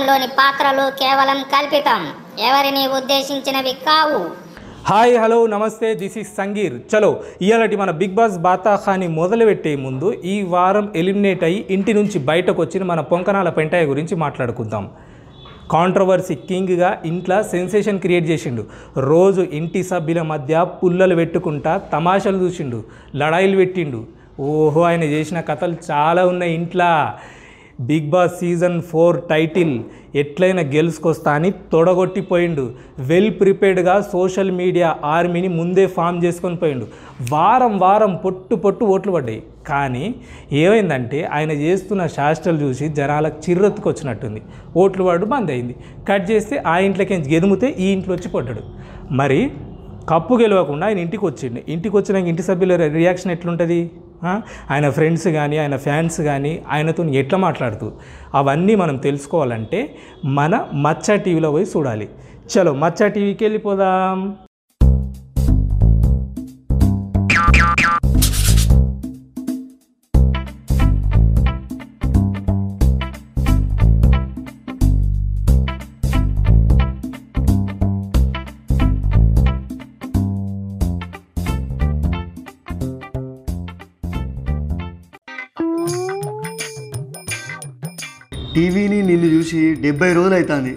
చిత్రంలోని పాత్రలు కేవలం కల్పితం ఎవరిని ఉద్దేశించినవి కావు హాయ్ హలో నమస్తే దిస్ ఈస్ సంగీర్ చలో ఇవాళటి మన బిగ్ బాస్ బాతాఖాని మొదలుపెట్టే ముందు ఈ వారం ఎలిమినేట్ అయ్యి ఇంటి నుంచి బయటకు వచ్చిన మన పొంకనాల పెంటాయ గురించి మాట్లాడుకుందాం కాంట్రవర్సీ కింగ్గా ఇంట్లో సెన్సేషన్ క్రియేట్ చేసిండు రోజు ఇంటి సభ్యుల మధ్య పుల్లలు పెట్టుకుంటా తమాషాలు చూసిండు లడాయిలు పెట్టిండు ఓహో ఆయన చేసిన కథలు చాలా ఉన్నాయి ఇంట్లో Big Boss season four title ఎట్లయినా గెలుచుకొస్తా అని తొడగొట్టిపోయిండు వెల్ ప్రిపేర్డ్గా సోషల్ మీడియా ఆర్మీని ముందే ఫామ్ చేసుకొని పోయిండు వారం వారం పొట్టు పొట్టు ఓట్లు పడ్డాయి కానీ ఏమైందంటే ఆయన చేస్తున్న శాస్త్రాలు చూసి జనాలకు చిర్రెత్తుకొచ్చినట్టుంది ఓట్లు పడు బంద్ అయింది కట్ చేస్తే ఆ ఇంట్లోకి గెదుముతే ఈ ఇంట్లో వచ్చి పడ్డాడు మరి కప్పు గెలవకుండా ఆయన ఇంటికి వచ్చిండు ఇంటికి వచ్చినాక ఇంటి సభ్యుల రియాక్షన్ ఎట్లుంటుంది ఆ? ఆయన ఫ్రెండ్స్ కానీ ఆయన ఫ్యాన్స్ కానీ ఆయనతో ఎట్లా మాట్లాడుతూ అవన్నీ మనం తెలుసుకోవాలంటే మన మచ్చ టీవీలో పోయి చూడాలి చలో మచ్చ టీవీకి వెళ్ళిపోదాం టీవీని నిన్ను చూసి డెబ్బై రోజులు అవుతుంది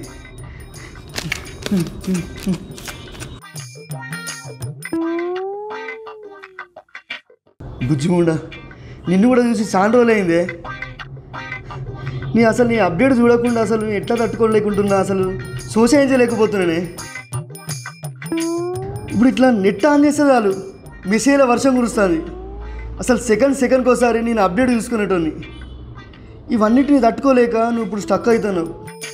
బుజ్జిముండ నిన్ను కూడా చూసి చాలా రోజులు అయిందే నీ అసలు నీ అప్డేట్ చూడకుండా అసలు ఎట్లా తట్టుకోలేకుంటున్నా అసలు సోషించలేకపోతున్నానే ఇప్పుడు ఇట్లా నెట్ ఆన్ చేస్తే చాలు మెసేజ్ల వర్షం కురుస్తుంది అసలు సెకండ్ సెకండ్కి ఒకసారి నేను అప్డేట్ చూసుకునేటోని ఇవన్నిటిని తట్టుకోలేక నువ్వు ఇప్పుడు స్టక్ అవుతున్నావు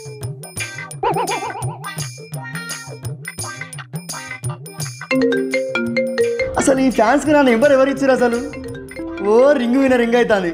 అసలు ఈ ఫ్యాన్స్కి నా నెంబర్ ఎవరు ఇచ్చారు అసలు ఓ రింగ్ విన రింగ్ అవుతుంది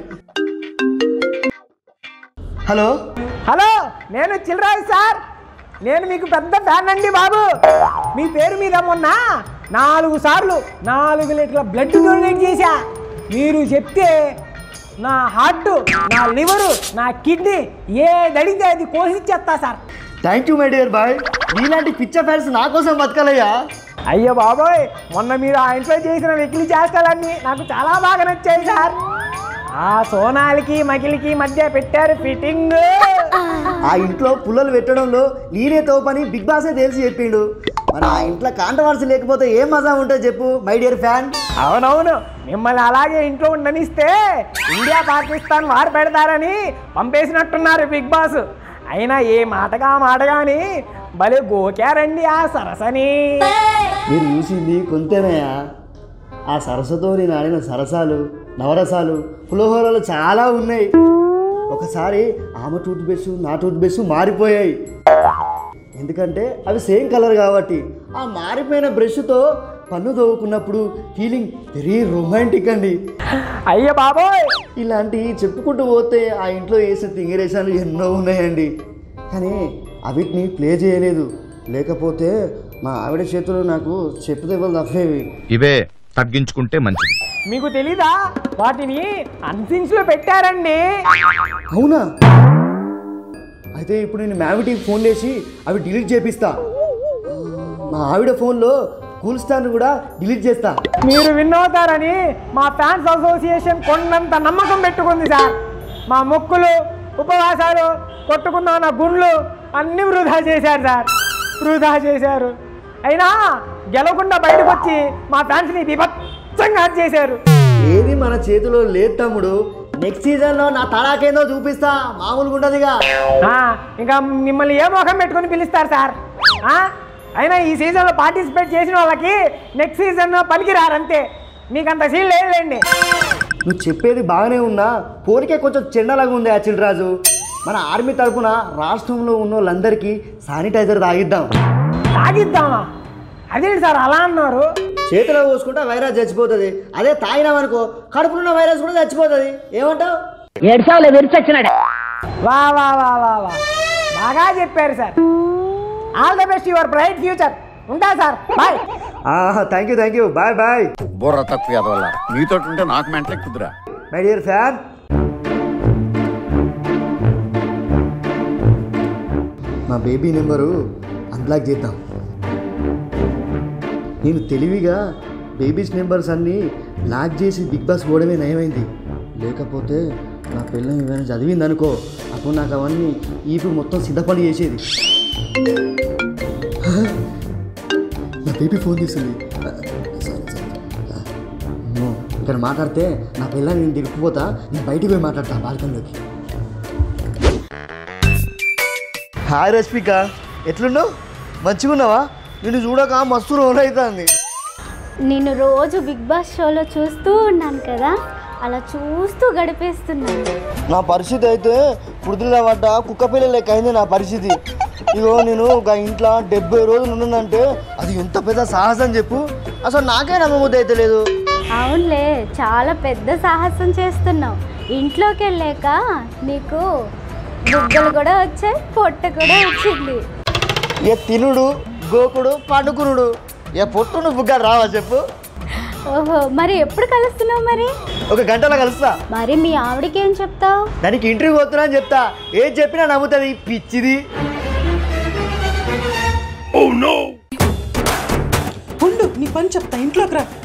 హలో హలో నేను చిల్రాయ్ సార్ నేను మీకు పెద్ద ఫ్యాన్ అండి బాబు మీ పేరు మీద మొన్న నాలుగు సార్లు నాలుగు లీటర్ల బ్లడ్ డొనేట్ చేశా మీరు చెప్తే నా హార్ట్ నా లివరు నా కిడ్నీ ఏదడిగితే అది కోసిచ్చేస్తా sir thank you my dear boy నీలాంటి పిచ్చ ఫ్యాన్స్ నా కోసం బతకాలయ్యా అయ్యో బాబోయ్ మొన్న మీరు ఆ ఇంట్లో చేసిన వెకిలి చేష్టాలన్నీ నాకు చాలా బాగా నచ్చాయి సార్ ఆ సోనాలికి మకిలికి మధ్య పెట్టారు ఫిట్టింగ్ ఆ ఇంట్లో పుల్లలు పెట్టడంలో నేనే తోపని బిగ్ బాసే తెలిసి చెప్పిండు మరి ఆ ఇంట్లో కాంట్రవర్సీ లేకపోతే ఏం మజా ఉంటుంది చెప్పు మై డియర్ ఫ్యాన్ అవునవును మిమ్మల్ని అలాగే ఇంట్లో ఉండనిస్తే ఇండియా పాకిస్తాన్ వారు పెడతారని పంపేసినట్టున్నారు బిగ్ బాస్ అయినా ఏ మాటగా మాటగాని భలే గోకారండి ఆ సరసని మీరు చూసింది కొంతేనయ్యా ఆ సరస్సుతో నేను ఆడిన సరసాలు నవరసాలు పులిహోరలు చాలా ఉన్నాయి ఒకసారి ఆమె టూత్ బ్రష్ నా టూత్ బ్రష్ మారిపోయాయి ఎందుకంటే అవి సేమ్ కలర్ కాబట్టి ఆ మారిపోయిన బ్రష్తో పన్ను తవ్వుకున్నప్పుడు ఫీలింగ్ వెరీ రొమాంటిక్ అండి అయ్య బాబోయ్ ఇలాంటి చెప్పుకుంటూ పోతే ఆ ఇంట్లో వేసిన తింగరేసాలు ఎన్నో ఉన్నాయండి కానీ అవిటిని ప్లే చేయలేదు లేకపోతే మా ఆవిడ చేతులు నాకు చెప్పు దెబ్బలు తప్పేవి ఇవే తగ్గించుకుంటే మంచిది మీకు తెలీదా వాటిని అన్సిన్స్ లో పెట్టారండి అవునా అయితే ఇప్పుడు నేను మ్యావిటీకి ఫోన్ చేసి అవి డిలీట్ చేపిస్తా ఆ, మా ఆవిడ ఫోన్లో కూల్ స్టార్ని కూడా డిలీట్ చేస్తా మీరు విన్ అవుతారని మా ఫ్యాన్స్ అసోసియేషన్ కొండంత నమ్మకం పెట్టుకుంది సార్ మా మొక్కులు ఉపవాసాలు కొట్టుకున్న నా గుండ్లు అన్నీ వృధా చేశారు సార్ వృధా చేశారు అయినా గెలవకుండా బయటకు వచ్చి మా ఫ్యాన్స్ని విభత్సంగా చేశారు ఏది మన చేతిలో లేదు తమ్ముడు నెక్స్ట్ సీజన్లో నా తడాకేందో చూపిస్తా మామూలుగా ఉండదుగా ఆ, ఇంకా మిమ్మల్ని ఏ ముఖం పెట్టుకొని పిలుస్తారు సార్ ఆ? అయినా ఈ సీజన్లో పార్టిసిపేట్ చేసిన వాళ్ళకి నెక్స్ట్ సీజన్ పనికిరారు అంతే మీకు అంత సీన్ లేదులేండి నువ్వు చెప్పేది బాగానే ఉన్నా పోలికే కొంచెం చెండలాగా ఉంది అచిల్ రాజు మన ఆర్మీ తరపున రాష్ట్రంలో ఉన్న వాళ్ళందరికీ శానిటైజర్ తాగిద్దాం తాగిద్దామా అదేంటి సార్ అలా అన్నారు చేతిలో పోసుకుంటే వైరస్ చచ్చిపోతుంది అదే తాగినామనుకో కడుపులో వైరస్ కూడా చచ్చిపోతుంది ఏమంటావు ఏడ్చావులే విరిచొచ్చినాడు వా వా వా వా వా బాగా చెప్పారు sir all the best your bright future ఉంటా sir bye thank you thank you bye bye బుర్ర తక్కువ వల్ల నీతో ఉంటే నాకు మెంటలే కుదురా మై డియర్ ఫ్యాన్ మా బేబీ నెంబరు అన్బ్లాక్ చేద్దాం నేను తెలివిగా బేబీస్ నెంబర్స్ అన్నీ లాక్ చేసి బిగ్ బాస్ పోవడమే నయమైంది లేకపోతే నా పిల్లం ఏమైనా చదివింది అనుకో అప్పుడు నాకు అవన్నీ ఈపు మొత్తం సిద్ధపడి చేసేది నా బేబీ ఫోన్ చేసింది అమ్మో, ఇక్కడ మాట్లాడితే నా పిల్లని నేను దిక్కుపోతా నేను బయటికి పోయి మాట్లాడతా బాల్కనీలోకి హాయ్ రష్మిక ఎట్లున్నావు మంచిగున్నావా నిన్ను చూడక మస్తు రోజు అవుతుంది నేను రోజు బిగ్ బాస్ షోలో చూస్తూ ఉన్నాను కదా అలా చూస్తూ గడిపేస్తున్నాను నా పరిస్థితి అయితే పుడుతున్న పడ్డ కుక్క పిల్ల లెక్క అయింది నా పరిస్థితి ఇగో నేను ఒక ఇంట్లో డెబ్బై రోజులు ఉన్నానంటే అది ఎంత పెద్ద సాహసం చెప్పు అసలు నాకే నమ్మబుద్ధి అయితే లేదు అవునులే చాలా పెద్ద సాహసం చేస్తున్నావు ఇంట్లోకి వెళ్ళాక నీకు బుగ్గలు కూడా వచ్చాయి పొట్ట కూడా వచ్చింది ఇక తినుడు గోకుడు పండుకునుడు ఇక పొట్టును బుగ్గ రావా చెప్పు ఓహో మరి ఎప్పుడు కలుస్తున్నావు మరి ఒక గంటలో కలుస్తా మరి మీ ఆవిడకి ఏం చెప్తావు దానికి ఇంటర్వ్యూ పోతున్నా అని చెప్తా ఏం చెప్పినా నమ్ముతుంది పిచ్చిది ఉండు నీ పని చెప్తా ఇంట్లోకి రా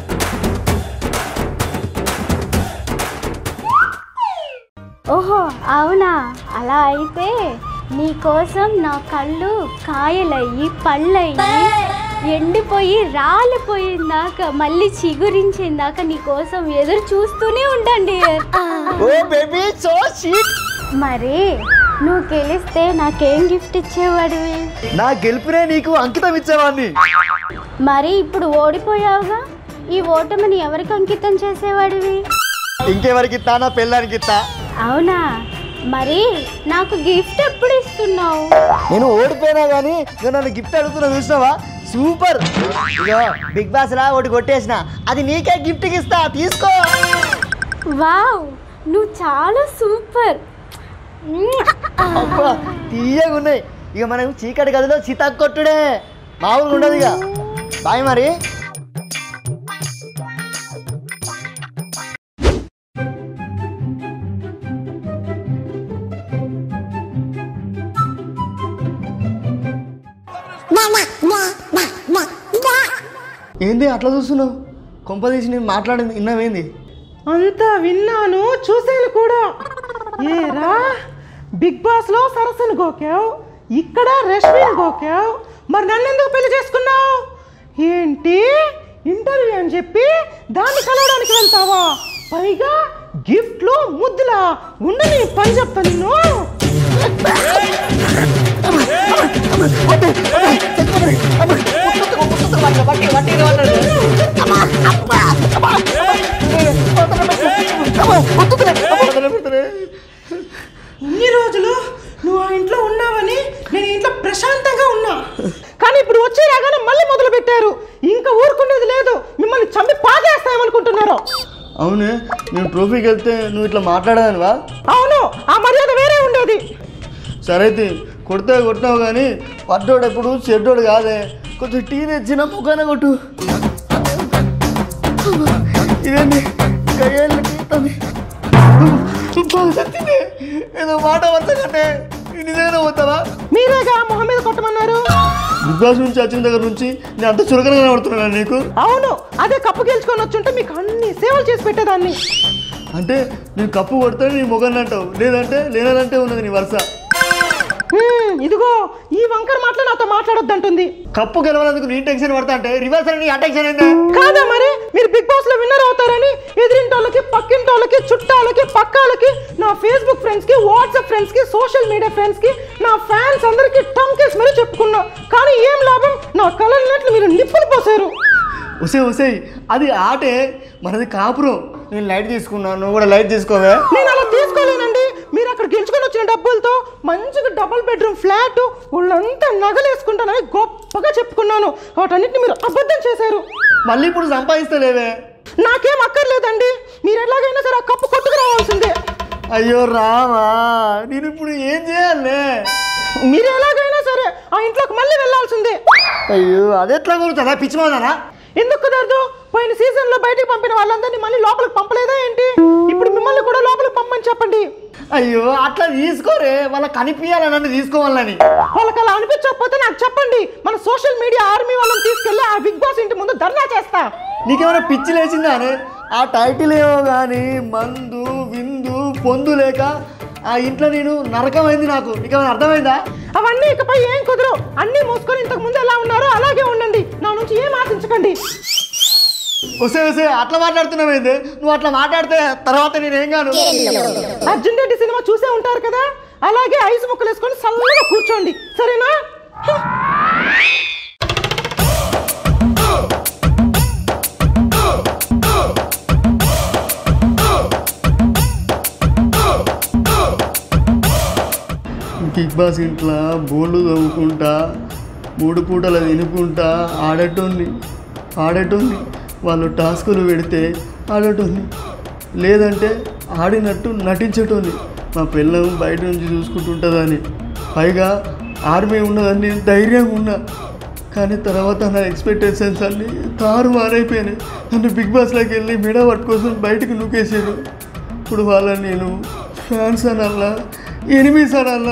ఓహో అవునా అలా అయితే నీకోసం నా కళ్ళు కాయలయ్యి పళ్ళయ్యి ఎండిపోయి రాలిపోయిందాక మళ్ళీ చిగురించిందాక నీకోసం ఎదురు చూస్తూనే ఉండండి ఓ బేబీ సో షీట్ మరి నువ్వు గెలిస్తే నాకేం గిఫ్ట్ ఇచ్చేవాడివి నా గెలుపునే నీకు అంకితం ఇచ్చేవాడిని మరి ఇప్పుడు ఓడిపోయావుగా ఈ ఓటమిని ఎవరికి అంకితం చేసేవాడివి ఇంకెవరికి ఇస్తా నా పెళ్ళానికి ఇస్తా అవునా మరి నాకు గిఫ్ట్ ఎప్పుడు ఇస్తున్నావు నేను ఓడిపోయినా కానీ నేను నన్ను గిఫ్ట్ అడుగుతున్నా చూసినావా సూపర్ ఇగో బిగ్ బాస్ లా ఒకటి కొట్టేసిన అది నీకే గిఫ్ట్ ఇస్తా తీసుకో వావ్ నువ్వు చాలా సూపర్ అబ్బా తీయగా ఉన్నాయి ఇక మనం చీకటి గదిలో చితాకు కొట్టుడే మామూలుగా ఉండదు ఇక బాయ్ మరి ఏంది అట్లా చూస్తున్నావు కొంప తీసి నేను మాట్లాడింది విన్నావేంది అంతా విన్నాను చూశాను కూడా ఏరా బిగ్ బాస్ లో సరస్సును గోకావు ఇక్కడ రష్మిని గోకావు మరి నన్ను ఎందుకు పెళ్లి చేసుకున్నావు ఏంటి ఇంటర్వ్యూ అని చెప్పి దాన్ని కలవడానికి వెళ్తావా పైగా గిఫ్ట్లు ముద్దులా ఉండని పని చెప్తా నిన్ను ఇన్ని రోజులు నువ్వు ఆ ఇంట్లో ఉన్నావని నేను ఇంట్లో ప్రశాంతంగా ఉన్నా కానీ ఇప్పుడు వచ్చి రాగానే మళ్ళీ మొదలు పెట్టారు ఇంకా ఊరుకునేది లేదు మిమ్మల్ని చంపి పాదేస్తామనుకుంటున్నారు అవునే నేను ట్రోఫీకి వెళ్తే నువ్వు ఇట్లా మాట్లాడదానివా అవును ఆ మర్యాద వేరే ఉండేది సరే అయితే కొడితే కొట్టావు కానీ పడ్డోడు ఎప్పుడు చెడ్డోడు కాదే కొంచెం టీ తెచ్చిన ముఖాన కొట్టు ఇదేంటి కయ్యేళ్ళు తీస్తుంది ఏదో మాట వచ్చకంటే నిజంగానే పోతావా మీరేగా మొహం మీద కొట్టమన్నారు బిగ్ బాస్ నుంచి వచ్చిన దగ్గర నుంచి నేను అంత చురకనే కనబడుతున్నాను నీకు అవును అదే కప్పు గెలుచుకొని వచ్చుంటే మీకు అన్ని సేవలు చేసి పెట్టేదాన్ని అంటే నేను కప్పు కొడితే నీ మొగన్ అంటావు లేదంటే లేనంటే ఉన్నది నీ వరుస హ్మ్, ఇదిగో ఈ వంకర మాటలు నాతో మాట్లాడొద్దంటుంది కప్పు గెలవనందుకు నీ టెన్షన్ పడతా అంటే రివర్స్ అని నీ అటెన్షన్ ఏందే కాదా మరి మీరు బిగ్ బాస్ లో విన్నర్ అవుతారని ఎదిరింటోళ్ళకి పక్కింటోళ్ళకి చుట్టాలకి పక్కాలకి నా ఫేస్బుక్ ఫ్రెండ్స్ కి వాట్సాప్ ఫ్రెండ్స్ కి సోషల్ మీడియా ఫ్రెండ్స్ కి నా ఫ్యాన్స్ అందరికి టంకేసి మరీ చెప్పుకున్నా కానీ ఏం లాభం నా కలన్నట్లు మీరు నిప్పులు పోసారు ఉసే ఉసే అది ఆటే మనది కాపురం నేను లైట్ తీసుకున్నా నువ్వు కూడా లైట్ తీసుకోవే నేను అలా తీసుకోలేనండి మీరు అక్కడ గెలుచుకొని వచ్చిన డబ్బులతో మంచిగా డబుల్ బెడ్రూమ్ ఫ్లాట్ వాళ్ళంతా నగలేసుకుంటానని గొప్పగా చెప్పుకున్నాను వాటన్నిటిని మీరు అబద్ధం చేశారు మళ్ళీ ఇప్పుడు సంపాదిస్తలేవే నాకేం అక్కర్లేదండి మీరు ఎలాగైనా సరే ఆ కప్పు కొట్టుకు రావాల్సిందే అయ్యో రామా నేను ఇప్పుడు ఏం చేయాలి మీరు ఎలాగైనా సరే ఆ ఇంట్లోకి మళ్ళీ వెళ్ళాల్సిందే అయ్యో అది ఎట్లా కుదురుతుందా పిచ్చిమాదానా ఎందుకు కుదరదు పోయిన సీజన్ లో బయటికి పంపిన వాళ్ళందరినీ మళ్ళీ లోపలికి పంపలేదా ఏంటి ఇప్పుడు మిమ్మల్ని కూడా లోపలికి పంపమని చెప్పండి అయ్యో అట్లా తీసుకోరే వాళ్ళ కనిపించాలని నన్ను తీసుకోవాలని వాళ్ళకి అలా అనిపించకపోతే నాకు చెప్పండి మన సోషల్ మీడియా ఆర్మీ వాళ్ళని తీసుకెళ్ళి ఆ బిగ్ బాస్ ఇంటి ముందు ధర్నా చేస్తా నీకేమైనా పిచ్చి లేచిందా అనే ఆ టైటిల్ ఏమో కానీ మందు విందు పొందు లేక ఆ ఇంట్లో నేను నరకమైంది నాకు నీకేమైనా అర్థమైందా అవన్నీ ఇకపై ఏం కుదరవు అన్నీ మూసుకొని ఇంతకు ముందు ఎలా ఉన్నారో అలాగే ఉండండి నా నుంచి ఏం ఆశించకండి వస్తే వస్తే అట్లా మాట్లాడుతున్నావేంది నువ్వు అట్లా మాట్లాడితే తర్వాత నేనేం గాను అర్జున్ రెడ్డి సినిమా చూసే ఉంటారు కదా అలాగే ఐసు ముక్కలు వేసుకొని చల్లగా కూర్చోండి సరేనా బిగ్ బాస్ ఇంట్లో బోళ్ళు తవ్వుకుంటా మూడు పూటలు తినుకుంటా ఆడేటోంది ఆడేటోంది వాళ్ళు టాస్కులు పెడితే ఆడేటోంది లేదంటే ఆడినట్టు నటించేటోంది మా పిల్లం బయట నుంచి చూసుకుంటుంటుందని పైగా ఆర్మీ ఉన్నదని నేను ధైర్యంగా ఉన్నా కానీ తర్వాత నా ఎక్స్పెక్టేషన్స్ అన్నీ తారు మారైపోయినాయి నన్ను బిగ్ బాస్లోకి వెళ్ళి మెడ పట్టుకోసం బయటకు నూకేసాడు ఇప్పుడు వాళ్ళని నేను ఫ్యాన్స్ అనల్లా ఎనిమిస్ అనల్లా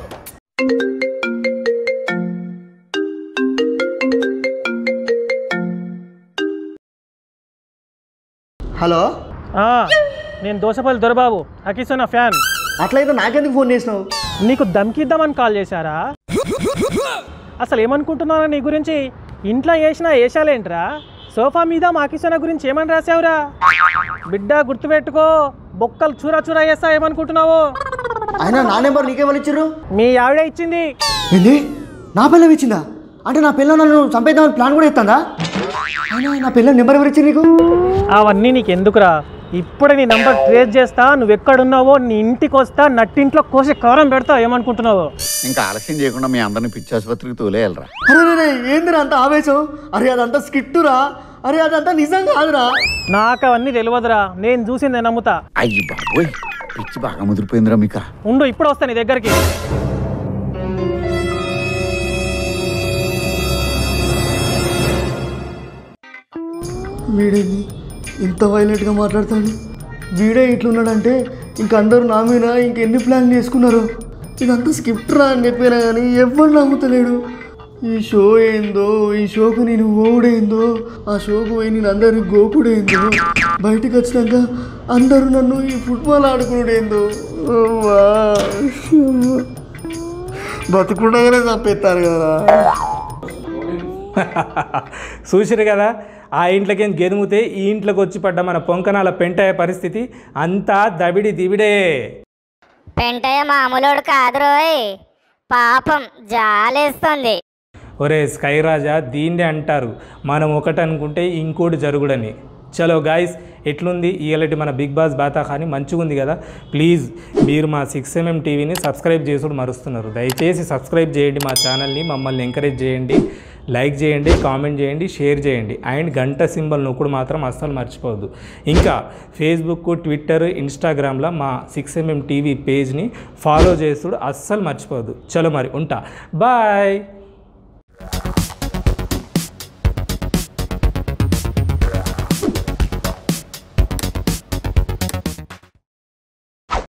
హలో ఆ, నేను దోసపల్లి దొరబాబు అకిసోనా ఫ్యాన్ అట్లయితే నాకెందుకు ఫోన్ చేసినావు నీకు దమ్కిద్దామని కాల్ చేశారా అసలు ఏమనుకుంటున్నారా నీ గురించి ఇంట్లో వేసిన వేషాలేంట్రా సోఫా మీద మా అకిసోనా గురించి ఏమని రాసావురా బిడ్డ గుర్తుపెట్టుకో బొక్కలు చూరా చూరా వేస్తా ఏమనుకుంటున్నావు అయినా నా నెంబర్ నీకేమని ఇచ్చారు మీ ఆవిడే ఇచ్చింది ఏంది నా పిల్లం ఇచ్చిందా అంటే నా పిల్ల నన్ను చంపేద్దామని ప్లాన్ కూడా ఇస్తుందా అయినా నా పిల్ల నెంబర్ ఎవరు ఇచ్చింది నీకు అవన్నీ నీకు ఎందుకురా ఇప్పుడే నీ నంబర్ ట్రేస్ చేస్తా నువ్వు ఎక్కడున్నావో నీ ఇంటికి వస్తా నట్టింట్లో కోసి కారం పెడతా ఏమనుకుంటున్నావు ఇంకా ఆలస్యం చేయకుండా మీ అందరిని పిచ్చి ఆసుపత్రికి తోలేయాలరా అరే రే, రే ఏందిరా అంత ఆవేశం అరే అదంతా స్కిట్టురా అరే అదంతా నిజం కాదురా నాకు అవన్నీ తెలియదురా నేను చూసిందే నమ్ముతా అయ్యి బాబోయ్ పిచ్చి బాగా ముదిరిపోయిందిరా మీకా ఉండు ఇప్పుడు వస్తా నీ దగ్గరికి వీడేంది ఇంత వైలెంట్గా మాట్లాడతాడు వీడే ఇట్లున్నాడంటే ఇంక అందరూ నా మీద ఇంకెన్ని ప్లాన్ చేసుకున్నారు ఇదంతా స్క్రిప్ట్ రా అని చెప్పినా కానీ ఎవ్వరు నమ్ముతలేడు ఈ షో ఏందో ఈ షోకు నేను ఓడేందో ఆ షోకు పోయి నేను అందరికి గోకుడేందో బయటికి వచ్చినాక అందరూ నన్ను ఈ ఫుట్బాల్ ఆడుకునేందో బతుకుండగానే చంపేస్తారు కదా చూసిరు కదా ఆ ఇంట్లోకి గెదుముతే ఈ ఇంట్లోకి వచ్చి పడ్డ మన పొంకనాల పెంటయ్య పరిస్థితి అంతా దబిడి దివిడే పెంటయ్య మామూలుడు కాదురోయ్ పాపం జాలేస్తుంది ఒరే స్కై రాజా దీన్నే అంటారు మనం ఒకటి అనుకుంటే ఇంకోటి జరుగుడని చలో గాయస్ ఎట్లుంది ఇలాంటి మన బిగ్ బాస్ బాతాఖాని మంచిగా ఉంది కదా ప్లీజ్ మీరు మా సిక్స్ ఎంఎం టీవీని సబ్స్క్రైబ్ చేసుడు మరుస్తున్నారు దయచేసి సబ్స్క్రైబ్ చేయండి మా ఛానల్ని మమ్మల్ని ఎంకరేజ్ చేయండి లైక్ చేయండి కామెంట్ చేయండి షేర్ చేయండి అండ్ గంట సింబల్ నొక్కుడు మాత్రం అస్సలు మర్చిపోవద్దు ఇంకా ఫేస్బుక్ ట్విట్టర్ ఇన్స్టాగ్రామ్లో మా సిక్స్ ఎంఎం టీవీ పేజ్ని ఫాలో చేసుడు అస్సలు మర్చిపోవద్దు చలో మరి ఉంటా బాయ్